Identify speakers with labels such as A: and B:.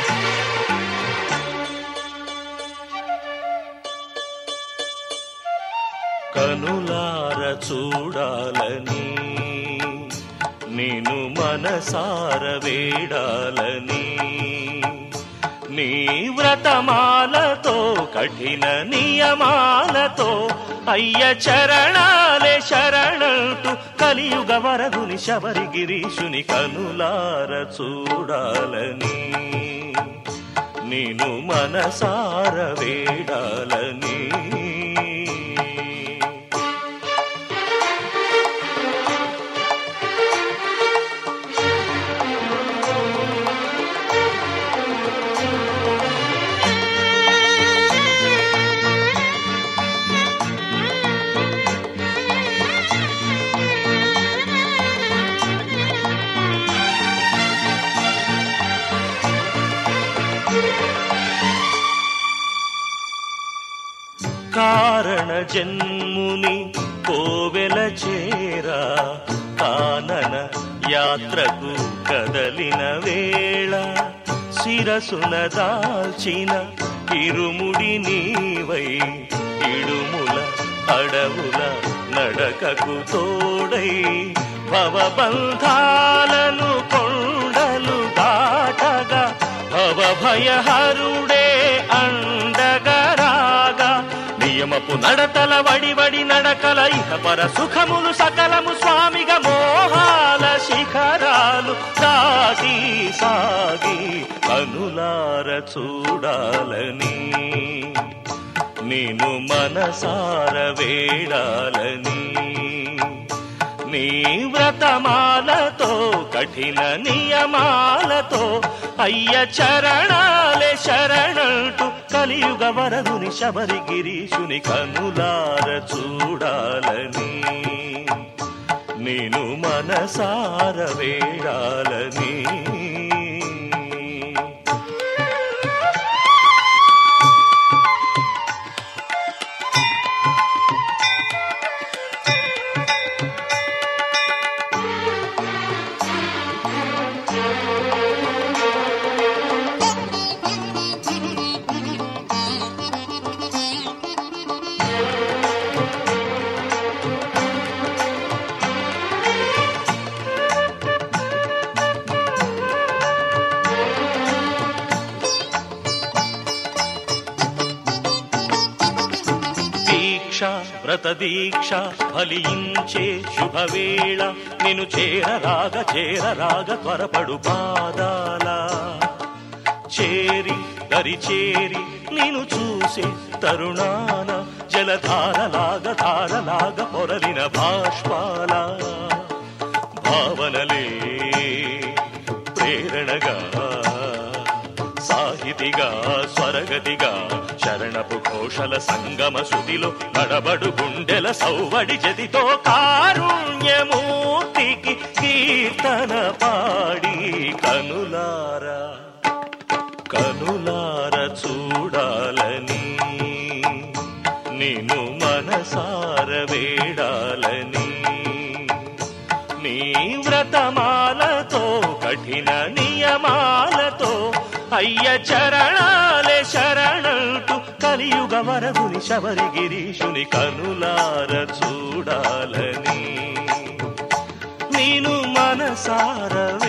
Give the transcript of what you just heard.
A: కనులార చూడాలని నేను మనసార వేడాలని నీ వ్రతమాలతో కఠిన నియమాలతో అయ్య చరణాలే శరణంటూ కలియుగ వరదుని శబరిగిరీషుని కనులార చూడాలని నేను మనసార వేడాలని కారణ జన్ముని కోవెల చేరా కానన యాత్రకు కదలిన వేళ శిరసున దాల్చిన ఇరుముడి నీవై ఇడుముల అడవుల నడకకు తోడై భవబంధాలను కొండలు దాటగా భవభయహరుడే అండగరాగా నియమపు నడతల వడి వడి నడకల ఇహపర సుఖములు సకలము స్వామిగా మోహాల శిఖరాలు దాటి సాగి కనులార చూడాలని నేను మనసార వేడాలని నీ వ్రతమాలతో కఠిన నియమాలతో అయ్య చరణాలే శరణంటూ కలియుగ వరదుని శబరిగిరీషుని కనులార చూడాలని నేను మనసార వేడాలని దీక్ష వ్రత దీక్ష ఫలించే శుభవేళ నిన్ను చేరరాగ చేరరాగ త్వరపడు పాదాల చేరి దరి చేరి నేను చూసే తరుణాన జలధారలాగ ధారలాగ పొరలిన బాష్పాల భావనలే ప్రేరణగా సాహితిగా స్వరగతిగా శరణపు ఘోషల సంగమ శృతిలో నడబడు గుండెల సౌవడి జతితో కారుణ్యమూర్తికి కీర్తన పాడి కనులారా కనులార చూడాలని నేను మనసార వేడాలని నీ వ్రతమాలతో కఠిన నియమాలతో అయ్య చరణాలే శరణంటూ కలియుగ వరదుని శబరిగిరీషుని కనులార చూడాలని నేను మనసార